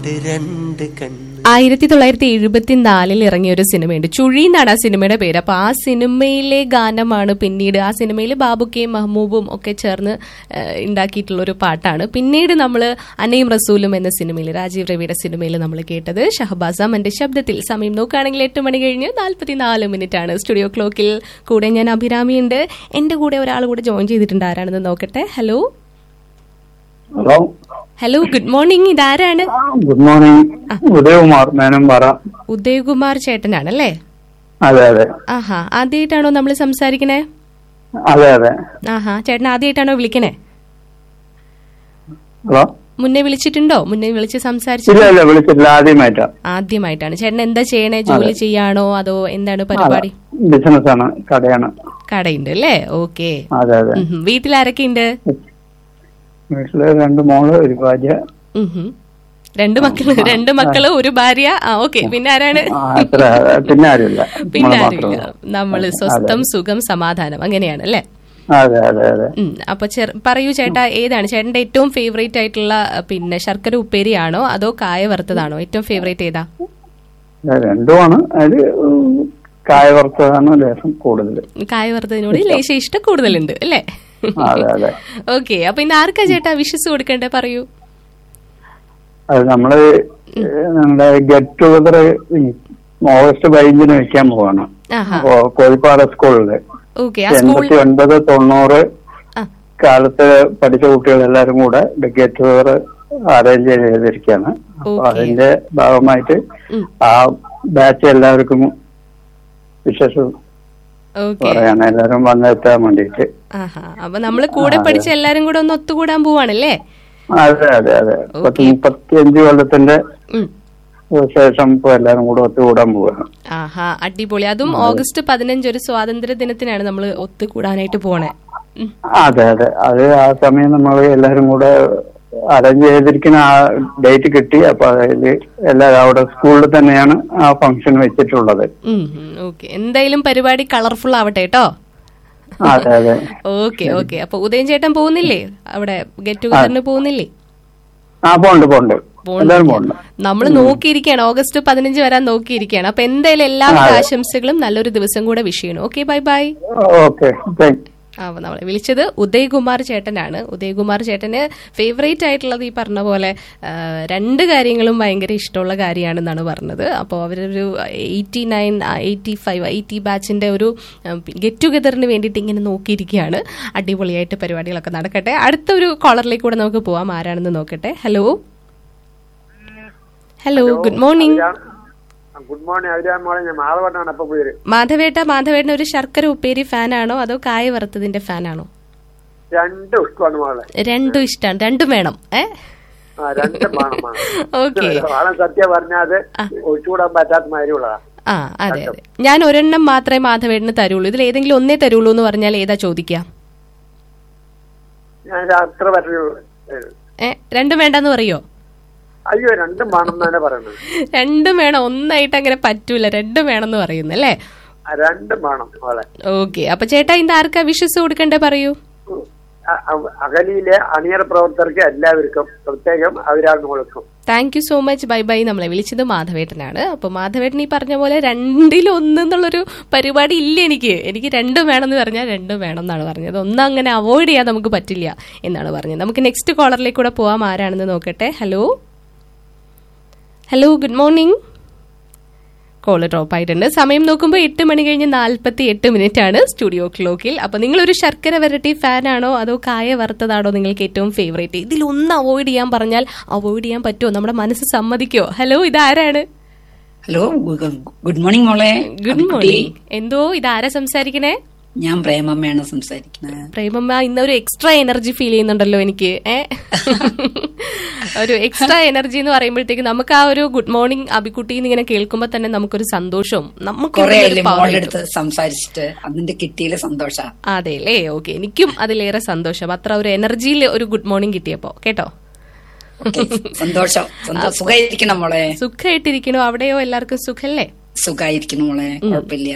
രണ്ട് രണ്ട് കണ്ണ് ആയിരത്തി തൊള്ളായിരത്തി എഴുപത്തിനാലിൽ ഇറങ്ങിയ ഒരു സിനിമയുണ്ട് ചുഴി എന്നാണ് ആ സിനിമയുടെ പേര് അപ്പൊ ആ സിനിമയിലെ ഗാനമാണ് പിന്നീട് ആ സിനിമയിൽ ബാബുക്കയും മഹ്മൂബും ഒക്കെ ചേർന്ന് ആ, ഉണ്ടാക്കിയിട്ടുള്ള ഒരു പാട്ടാണ് പിന്നീട് നമ്മൾ അനയും റസൂലും എന്ന സിനിമയിൽ രാജീവ് രവിയുടെ സിനിമയിൽ നമ്മൾ കേട്ടത് ഷഹബാസ് അമന്റെ ശബ്ദത്തിൽ സമയം നോക്കുകയാണെങ്കിൽ എട്ട് മണി കഴിഞ്ഞ് നാൽപ്പത്തിനാല് മിനിറ്റ് ആണ് സ്റ്റുഡിയോ ക്ലോക്കിൽ കൂടെ ഞാൻ അഭിരാമിയുണ്ട് എന്റെ കൂടെ ഒരാൾ കൂടെ ജോയിൻ ചെയ്തിട്ടുണ്ട് ആരാണെന്ന് നോക്കട്ടെ hello hello hello good morning ഇതാരാണ് ഗുഡ് മോർണിംഗ് ഉദയകുമാർ മേനം പറ ഉദയകുമാർ ചേട്ടനാണല്ലേ അതെ അതെ ആഹാ ആദ്യമായിട്ടാണോ നമ്മൾ സംസാരിക്കണേ അതെ അതെ ആഹാ ചേട്ടൻ ആദ്യമായിട്ടാണോ വിളിക്കണേ ഹലോ മുന്നേ വിളിച്ചിട്ടുണ്ടോ മുന്നേ വിളിച്ച് സംസാരിച്ചു ഇല്ല ഇല്ല വിളിച്ചിട്ടില്ല ആദ്യമായിട്ടാ ആദ്യമായിട്ടാണ് ചേട്ടൻ എന്താ ചെയ്യണേ ജോലി ചെയ്യാണോ അതോ എന്താണ് പരിപാടി ബിസിനസ് ആണ് കടയാണ് കടയുണ്ട് അല്ലേ ഓക്കെ അതെ അതെ വീട്ടിൽ ആരൊക്കെ ഉണ്ട് വീട്ടില് രണ്ട് മോള് ഒരു ഭാര്യ രണ്ട് മക്കള് രണ്ട് മക്കള് ഒരു ഭാര്യ ആ ഓക്കെ പിന്നെ ആരാണ് ആ, അത്ര പിന്നെ ആരുമില്ല പിന്നെ മോള് ആരുമില്ല മാത്രമേ നമ്മള് സ്വസ്ഥം സുഖം സമാധാനം അങ്ങനെയാണ് അല്ലേ അതെ അതെ അതെ ഉം. അപ്പൊ ചെറു- പറയൂ ചേട്ടാ ഏതാണ് ചേട്ടന്റെ ഏറ്റവും ഫേവറേറ്റ് ആയിട്ടുള്ള അഹ്, പിന്നെ ശർക്കര ഉപ്പേരിയാണോ അതോ കായ വറുത്തതാണോ ഏറ്റവും ഫേവറേറ്റ് ഏതാ ഇത് രണ്ടുമാണ് അതില് കായ വറുത്തതാണ് ലേശം കൂടുതൽ കായ വറുത്തതിനോട് ലേശ ഇഷ്ടം കൂടുതലുണ്ട് അല്ലേ അതെ അതെ ഓക്കെ അപ്പൊ ഇന്ന് ആർക്കാ ചേട്ടാ വിഷസ് കൊടുക്കണ്ടേ പറയൂ അത് നമ്മള് നമ്മുടെ ഗെറ്റ് ടുഗദർ ഓഗസ്റ്റ് പതിനഞ്ചിന് വെക്കാൻ പോവാണ് ആഹാ അപ്പോ കോഴിപ്പാറ സ്കൂളില് ഓക്കെ ആ സ്കൂൾ എൺപത്തി ഒൻപത് തൊണ്ണൂറ് ആ കാലത്ത് പഠിച്ച കുട്ടികൾ എല്ലാരും കൂടെ ഗെറ്റ് ടുഗദർ അറേഞ്ച് ചെയ്തിരിക്കുകയാണ് അപ്പൊ Okay. അതിന്റെ ഭാഗമായിട്ട് ഉം. ആ ബാച്ച് എല്ലാവർക്കും വിശേഷം ഓക്കെ പറയാണ് എല്ലാരും വന്നെത്താൻ വേണ്ടിയിട്ട് ആഹാ അപ്പൊ നമ്മള് കൂടെ പഠിച്ച എല്ലാരും കൂടെ ഒന്ന് ഒത്തുകൂടാൻ പോവാണല്ലേ അതെ അതെ അതെ പത്ത് Okay. മുപ്പത്തി അഞ്ച് കൊല്ലത്തിന്റെ ഉം. ശേഷം ഇപ്പൊ എല്ലാരും കൂടെ ഒത്തുകൂടാൻ പോവാണ് ആഹാ അടിപൊളി അതും ഓഗസ്റ്റ് പതിനഞ്ച് ഒരു സ്വാതന്ത്ര്യ ദിനത്തിനാണ് നമ്മൾ ഒത്തുകൂടാനായിട്ട് പോണേ ഉം. അതെ അതെ അത് ആ സമയം നമ്മൾ എല്ലാരും കൂടെ അറേഞ്ച് ചെയ്തിരിക്കുന്ന ആ ഡേറ്റ് കിട്ടി അപ്പൊ അതായത് എല്ലാവരും അവിടെ സ്കൂളിൽ തന്നെയാണ് ആ ഫംഗ്ഷൻ വെച്ചിട്ടുള്ളത് ഓക്കെ എന്തായാലും പരിപാടി കളർഫുൾ ആവട്ടെ കേട്ടോ അതെ അതെ ഓക്കെ ഓക്കെ അപ്പൊ ഉദയൻ ചേട്ടൻ പോകുന്നില്ലേ അവിടെ ഗെറ്റ് ടുഗദറിന് പോകുന്നില്ലേ ആ പോണ്ട് പോണ്ട് എല്ലാരും പോണ്ട് നമ്മൾ നോക്കിയിരിക്കുകയാണ് ഓഗസ്റ്റ് പതിനഞ്ച് വരാൻ നോക്കിയിരിക്കുകയാണ് അപ്പൊ എന്തായാലും എല്ലാവിധ ആശംസകളും നല്ലൊരു ദിവസം കൂടെ വിഷ് ചെയ്യണം okay bye bye okay thank അപ്പൊ നമ്മളെ വിളിച്ചത് ഉദയകുമാർ ചേട്ടനാണ് ഉദയകുമാർ ചേട്ടന് ഫേവറേറ്റ് ആയിട്ടുള്ളത് ഈ പറഞ്ഞ പോലെ ആ, രണ്ട് കാര്യങ്ങളും ഭയങ്കര ഇഷ്ടമുള്ള കാര്യമാണെന്നാണ് പറഞ്ഞത് അപ്പോൾ അവരൊരു eighty nine eighty five eighty ബാച്ചിന്റെ ഒരു ഗെറ്റ് ടുഗദറിന് വേണ്ടിയിട്ട് ഇങ്ങനെ നോക്കിയിരിക്കുകയാണ് അടിപൊളിയായിട്ട് പരിപാടികളൊക്കെ നടക്കട്ടെ അടുത്ത ഒരു കോളറിലേക്ക് കൂടെ നമുക്ക് പോവാം ആരാണെന്ന് നോക്കട്ടെ hello hello good morning good morning Abhiram മോളെ ഞാൻ മാധവണ്ണാണ് അപ്പൊ പേര് മാധവേട്ട മാധവേട്ടൻ ഒരു ശർക്കര ഉപ്പേരി ഫാനാണോ അതോ കായ വറുത്തതിന്റെ ഫാനാണോ രണ്ടും ഇഷ്ടമാണ് മോളെ രണ്ടും ഇഷ്ടമാണ് രണ്ടും വേണം ഏ ആ രണ്ടും വേണം വേണം. ഓക്കെ വളരെ സത്യം പറഞ്ഞാൽ ഒഴിച്ചുകൂടാൻ പറ്റാത്ത മാതിരിയുള്ളതാ ആ അതെ അതെ ഞാൻ ഒരെണ്ണം മാത്രമേ മാധവേട്ടന് തരുള്ളൂ ഇതിൽ ഏതെങ്കിലും ഒന്നേ തരുള്ളൂ എന്ന് പറഞ്ഞാൽ ഏതാ ചോദിക്കാം ഞാൻ അത്ര പറഞ്ഞു ഏ രണ്ടും വേണ്ടെന്ന് പറയോ അയ്യോ രണ്ടും വേണം എന്ന് തന്നെ പറയുന്നത് രണ്ടും വേണം ഒന്നായിട്ട് അങ്ങനെ പറ്റൂല രണ്ടും വേണമെന്ന് പറയുന്നു അല്ലേ ആ രണ്ടും വേണം മോളെ ഓക്കെ അപ്പൊ ചേട്ടാ ഇന്ന് ആർക്കാ വിശ്വസ് കൊടുക്കണ്ടേ പറയൂ അ- അ- അകലിയിലെ അണിയറ പ്രവർത്തകർക്ക് എല്ലാവർക്കും പ്രത്യേകം അഭിരാം മോൾക്കും thank you so much bye bye നമ്മളെ വിളിച്ചത് മാധവേട്ടനാണ് അപ്പൊ മാധവേട്ടൻ ഈ പറഞ്ഞ പോലെ രണ്ടിൽ ഒന്ന് എന്നുള്ളൊരു പരിപാടി ഇല്ല എനിക്ക് എനിക്ക് രണ്ടും വേണമെന്ന് പറഞ്ഞാൽ രണ്ടും വേണം എന്നാണ് പറഞ്ഞത് ഒന്നും അങ്ങനെ അവോയ്ഡ് ചെയ്യാൻ നമുക്ക് പറ്റില്ല എന്നാണ് പറഞ്ഞത് നമുക്ക് നെക്സ്റ്റ് കോളറിലേക്ക് കൂടെ പോവാം ആരാണെന്ന് നോക്കട്ടെ hello hello good morning call drop ആയിട്ടുണ്ട് സമയം നോക്കുമ്പോൾ എട്ട് മണി കഴിഞ്ഞ് നാൽപ്പത്തി എട്ട് മിനിറ്റ് ആണ് സ്റ്റുഡിയോ ക്ലോക്കിൽ അപ്പൊ നിങ്ങൾ ഒരു ശർക്കര വരട്ടി ഫാനാണോ അതോ കായ വറുത്തതാണോ നിങ്ങൾക്ക് ഏറ്റവും ഫേവറേറ്റ് ഇതിൽ ഒന്ന് അവോയ്ഡ് ചെയ്യാൻ പറഞ്ഞാൽ അവോയ്ഡ് ചെയ്യാൻ പറ്റുമോ നമ്മുടെ മനസ്സ് സമ്മതിക്കോ ഹലോ ഇതാരാണ് ഹലോ ഗുഡ് മോർണിംഗ് മോളെ ഗുഡ് അബിക്കുട്ടി. മോർണിംഗ് എന്തോ ഇതാരാ സംസാരിക്കണേ ഞാൻ പ്രേമമ്മയാണ് സംസാരിക്കുന്നത് പ്രേമമ്മ ഇന്ന് ഒരു എക്സ്ട്രാ എനർജി ഫീൽ ചെയ്യുന്നുണ്ടല്ലോ എനിക്ക് ഏ ഒരു എക്സ്ട്രാ എനർജി എന്ന് പറയുമ്പോഴത്തേക്ക് നമുക്ക് ആ ഒരു ഗുഡ് മോർണിംഗ് അബിക്കുട്ടി എന്ന് ഇങ്ങനെ കേൾക്കുമ്പോൾ തന്നെ നമുക്കൊരു സന്തോഷവും നമുക്ക് കൊറേ ഒരു അല്ലേ power മോളുടെ കിട്ടും. അടുത്ത് സംസാരിച്ചിട്ട് അതിന്റെ കിട്ടിയില്ല സന്തോഷ അതെ അല്ലേ ഓക്കെ എനിക്കും അതിലേറെ സന്തോഷം അത്ര ഒരു എനർജിയിൽ ഒരു ഗുഡ് മോർണിംഗ് കിട്ടിയപ്പോ കേട്ടോ സന്തോഷം സന്തോ- സുഖായിരിക്കണം മോളെ സുഖമായിട്ടിരിക്കണോ അവിടെയോ എല്ലാവർക്കും സുഖല്ലേ സുഖായിരിക്കണം മോളെ കുഴപ്പമില്ല